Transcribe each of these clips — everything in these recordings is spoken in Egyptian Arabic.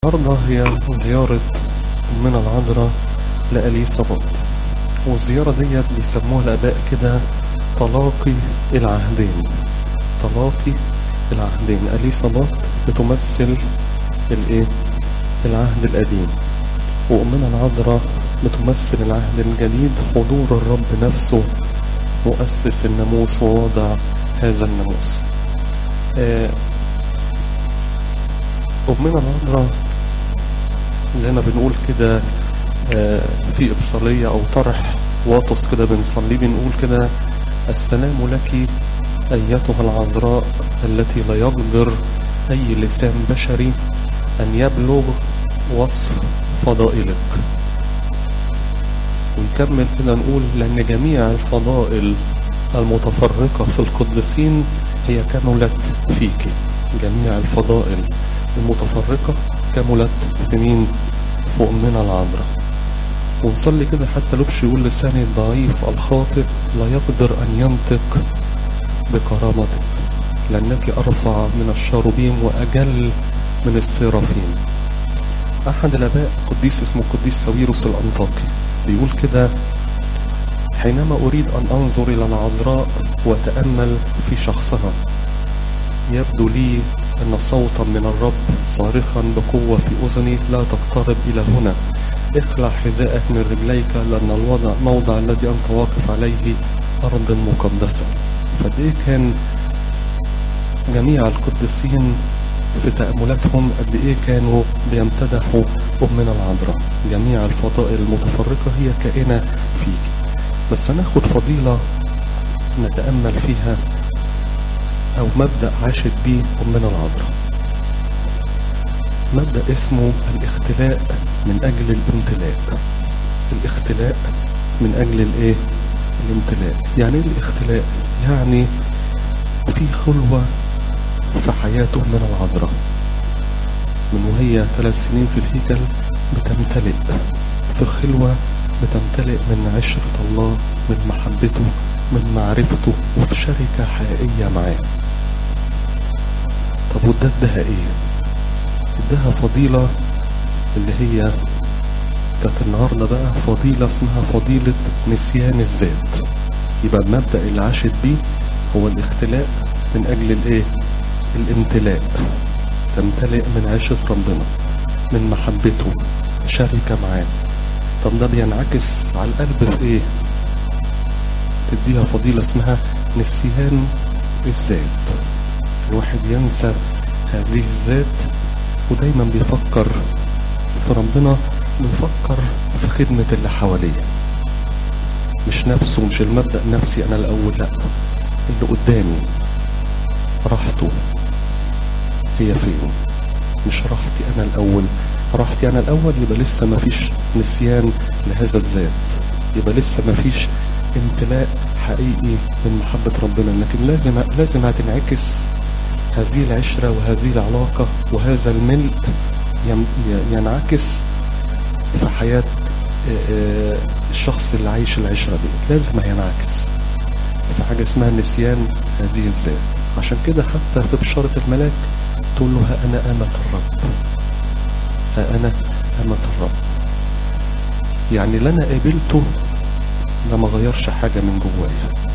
النهاردة هي زيارة من العذراء لأليصابات والزيارة ديت بيسموها الآباء كده تلاقي العهدين تلاقي العهدين أليصابات بتمثل الايه العهد القديم وأمنا العذراء بتمثل العهد الجديد حضور الرب نفسه مؤسس الناموس ووضع هذا الناموس آه، أمنا العذراء زي ما بنقول كده آه، في إبصالية أو طرح واطس كده بنصلي بنقول كده السلام لك أيتها العذراء التي لا يقدر أي لسان بشري أن يبلغ وصف فضائلك ونكمل كده نقول لأن جميع الفضائل المتفرقة في القديسين هي كملت فيك جميع الفضائل المتفرقة كملت في مين في أمنا العذراء ونصلي كده حتى لبش يقول لساني الضعيف الخاطئ لا يقدر أن ينطق بكرامتك لأنك أرفع من الشاروبيم وأجل من السرافين أحد الآباء قديس اسمه قديس ساويروس الأنطاكي بيقول كده حينما أريد أن أنظر إلى العذراء وأتأمل في شخصها يبدو لي أن صوتا من الرب صارخا بقوة في أذني لا تقترب إلى هنا اخلع حذاءك من رجليك لأن الوضع موضع الذي أنت واقف عليه أرض مقدسة فدي كان جميع القديسين في تأملاتهم قد إيه كانوا بيمتدحوا أمنا العذراء جميع الفضائل المتفرقة هي كائنة فيك بس هناخد فضيلة نتأمل فيها أو مبدأ عاشت بيه أمنا العذراء مبدأ اسمه الاختلاء من أجل الامتلاء الاختلاء من أجل الإيه؟ الامتلاء يعني إيه الاختلاء؟ يعني في خلوة في حياته من العذراء من وهي ثلاث سنين في الهيكل بتمتلئ في خلوة بتمتلئ من عشرة الله من محبته من معرفته وفي شركة حقيقية معاه طب وده ادها ايه ادها فضيلة اللي هي كانت النهاردة بقى فضيلة اسمها فضيلة نسيان الذات يبقى المبدأ اللي عاشت بيه هو الاختلاء من اجل الايه الامتلاء تمتلئ من عشرة ربنا من محبته شركة معاه طب ده بينعكس على القلب في ايه تديها فضيلة اسمها نسيان الذات الواحد ينسى هذه الذات ودايما بيفكر في ربنا بيفكر في خدمة اللي حواليه مش نفسه مش المبدأ نفسي انا الاول لا اللي قدامي راحته هي فين مش راحتي انا الاول راحتي انا الاول يبقى لسه ما فيش نسيان لهذا الذات يبقى لسه ما فيش امتلاء حقيقي من محبة ربنا لكن لازم لازم هتنعكس هذه العشرة وهذه العلاقة وهذا الملء ينعكس في حياة الشخص اللي عايش العشرة دي لازم هينعكس في حاجة اسمها نسيان هذه الذات عشان كده حتى في بشارة الملاك تقول له ها أنا أمة الرب ها أنا أمة الرب يعني اللي أنا قابلته ده ما غيرش حاجة من جوايا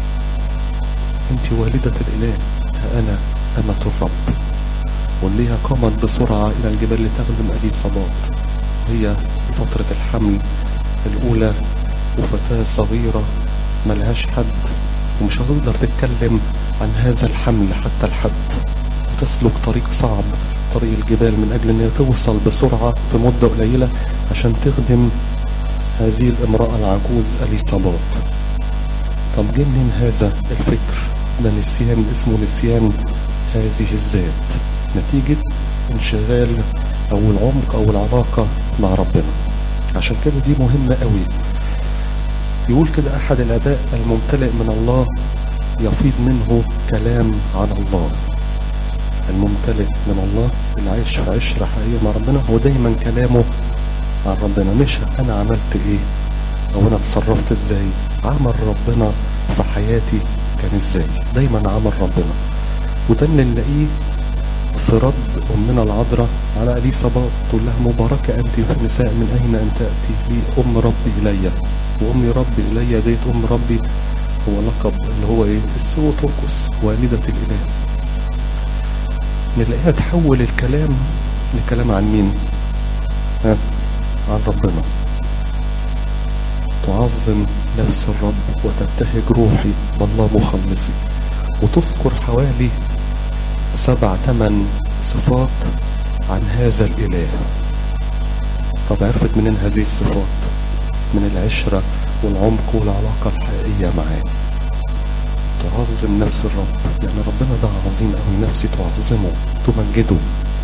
انت والدة الإله ها أنا أمة الرب واللي هي قامت بسرعة إلى الجبال لتخدم أبي صباط هي في فترة الحمل الأولى وفتاة صغيرة ملهاش حد ومش هتقدر تتكلم عن هذا الحمل حتى الحد وتسلك طريق صعب طريق الجبال من أجل أن توصل بسرعة في مدة قليلة عشان تخدم هذه الامرأة العجوز أليصابات طب جه من هذا الفكر ده نسيان اسمه نسيان هذه الذات نتيجة انشغال أو العمق أو العلاقة مع ربنا عشان كده دي مهمة قوي يقول كده أحد الآباء الممتلئ من الله يفيض منه كلام عن الله الممتلئ من الله اللي عايش في عشرة حقيقية مع ربنا هو دايما كلامه عن ربنا مش أنا عملت إيه أو أنا اتصرفت إزاي عمل ربنا في حياتي كان إزاي دايما عمل ربنا وده اللي نلاقيه في ترد أمنا العذراء على أليصابات تقول لها مباركة أنت في النساء من أين أن تأتي لي أم ربي إلي وأمي ربي إلي ديت أم ربي هو لقب اللي هو إيه السوتوكوس والدة الإله نلاقيها تحول الكلام لكلام عن مين ها عن ربنا تعظم نفس الرب وتبتهج روحي بالله مخلصي وتذكر حوالي سبع ثمان صفات عن هذا الإله طب عرفت منين هذه الصفات من العشرة والعمق والعلاقة الحقيقية معاه تعظم نفس الرب يعني ربنا ده عظيم أو نفسي تعظمه تمجده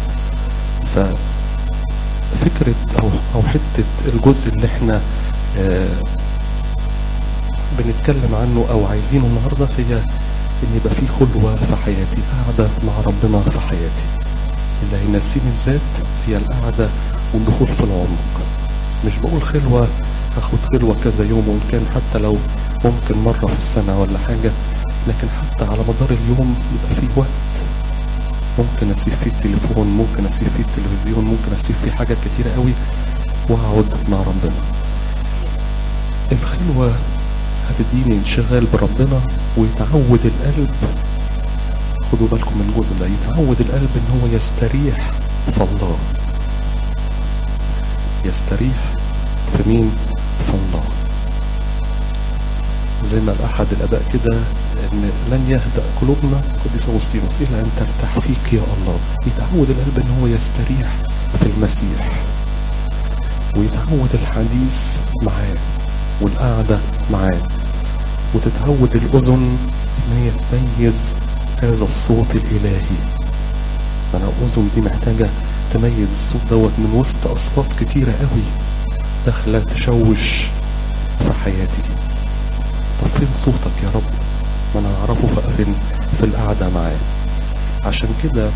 ففكرة أو, أو حتة الجزء اللي احنا آه بنتكلم عنه أو عايزينه النهاردة هي ان يبقى في خلوة في حياتي قاعدة مع ربنا في حياتي اللي هينسيني الذات هي القعدة والدخول في العمق مش بقول خلوة هاخد خلوة كذا يوم وان كان حتى لو ممكن مرة في السنة ولا حاجة لكن حتى على مدار اليوم يبقى فيه وقت ممكن اسيب فيه التليفون ممكن اسيب فيه التلفزيون ممكن اسيب فيه حاجات كتيرة قوي واقعد مع ربنا الخلوة هتديني انشغال بربنا ويتعود القلب خدوا بالكم من الجزء ده يتعود القلب ان هو يستريح في الله يستريح في مين في الله زي ما احد الاباء كده ان لن يهدأ قلوبنا قديس اغسطينوس الا ان ترتاح فيك يا الله يتعود القلب ان هو يستريح في المسيح ويتعود الحديث معاه والقعدة معاه وتتعود الأذن إن هي تميز هذا الصوت الإلهي أنا الأذن دي محتاجة تميز الصوت دوت من وسط أصوات كتيرة قوي داخلة تشوش في حياتي طب فين صوتك يا رب ما أنا أعرفه بقى فين في القعدة معاه عشان كده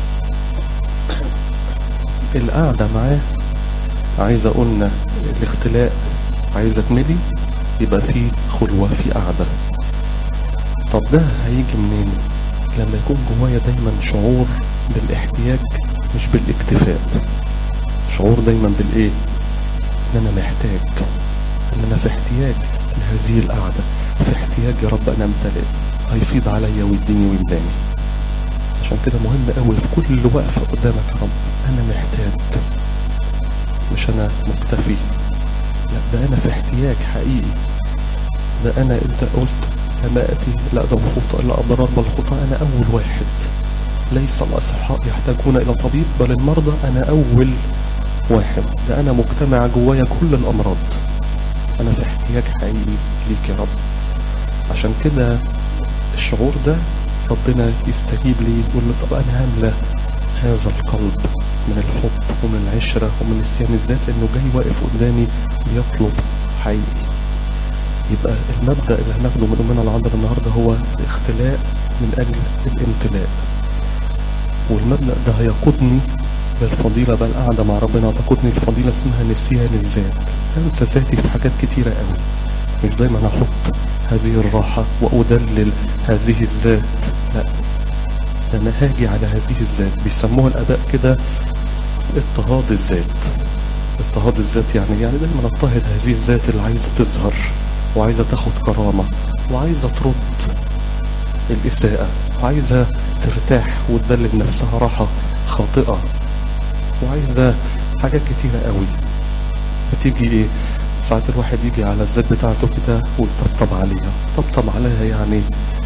القعدة معاه عايزة قلنا الاختلاء عايزة تملي يبقى في خلوة في قعدة طب ده هيجي منين لما يكون جوايا دايما شعور بالاحتياج مش بالاكتفاء شعور دايما بالايه ان انا محتاج ان انا في احتياج لهذه القعدة في احتياج يا رب انا امتلئ هيفيض عليا ويديني ويملاني عشان كده مهم قوي في كل وقفة قدامك يا رب انا محتاج مش انا مكتفي لا ده انا في احتياج حقيقي ده انا انت قلت لما اتي لا ده الخطأ لا اضرار بالخطأ انا اول واحد ليس الاصحاء يحتاجون الى طبيب بل المرضى انا اول واحد ده انا مجتمع جوايا كل الامراض انا في احتياج حقيقي ليك يا رب عشان كده الشعور ده ربنا يستجيب لي يقول لي طب انا هملى هذا القلب من الحب ومن العشرة ومن نسيان الذات لانه جاي واقف قدامي بيطلب حقيقي يبقى المبدأ اللي هناخده من أمنا العذراء النهاردة هو الاختلاء من أجل الامتلاء والمبدأ ده هيقودني بالفضيلة بل قاعدة مع ربنا تقودني الفضيلة اسمها نسيان الذات أنسى ذاتي في حاجات كتيرة قوي مش دايما أحط هذه الراحة وأدلل هذه الذات لا ده أنا هاجي على هذه الذات بيسموها الأداء كده اضطهاد الذات اضطهاد الذات يعني يعني دايما اضطهد هذه الذات اللي عايزة تظهر وعايزة تاخد كرامة وعايزة ترد الإساءة وعايزة ترتاح وتدلل نفسها راحة خاطئة وعايزة حاجات كتيرة قوي بتيجي ايه ساعات الواحد يجي على الذات بتاعته كده ويطبطب عليها طبطب عليها يعني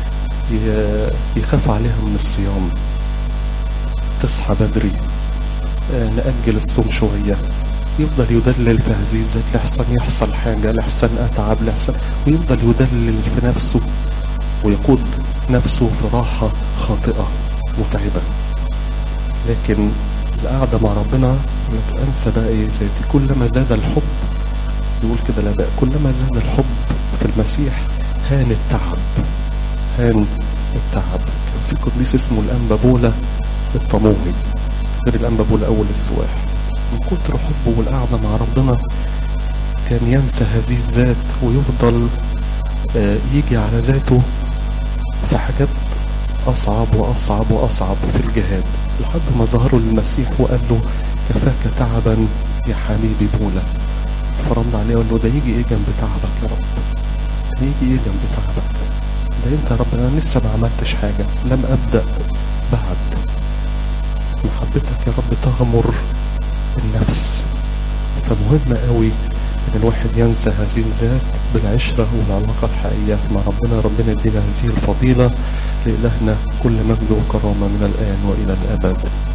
يخاف عليها من الصيام تصحى بدري نأجل الصوم شوية يفضل يدلل في هذه الذات لحسن يحصل حاجة لحسن أتعب لحسن ويفضل يدلل في نفسه ويقود نفسه في راحة خاطئة متعبة لكن القعدة مع ربنا انك انسى بقى ايه ذاتي كلما زاد الحب يقول كده لا بقى كلما زاد الحب في المسيح هان التعب هان التعب في قديس اسمه الأنبا بولا الطموحي غير الأنبا بولا أول السواح من كتر حبه والقعدة مع ربنا كان ينسى هذه الذات ويفضل يجي على ذاته في حاجات أصعب وأصعب وأصعب في الجهاد لحد ما ظهروا للمسيح وقال له كفاك تعبا يا حبيبي بولا فرد عليه وقال له ده يجي ايه جنب تعبك يا رب ده يجي ايه جنب تعبك ده انت يا رب انا لسه ما عملتش حاجة لم ابدأ بعد محبتك يا رب تغمر النفس فمهم قوي ان الواحد ينسى هذه الذات بالعشرة والعلاقة الحقيقية مع ربنا ربنا يدينا هذه الفضيلة لإلهنا كل مجد وكرامة من الآن وإلى الأبد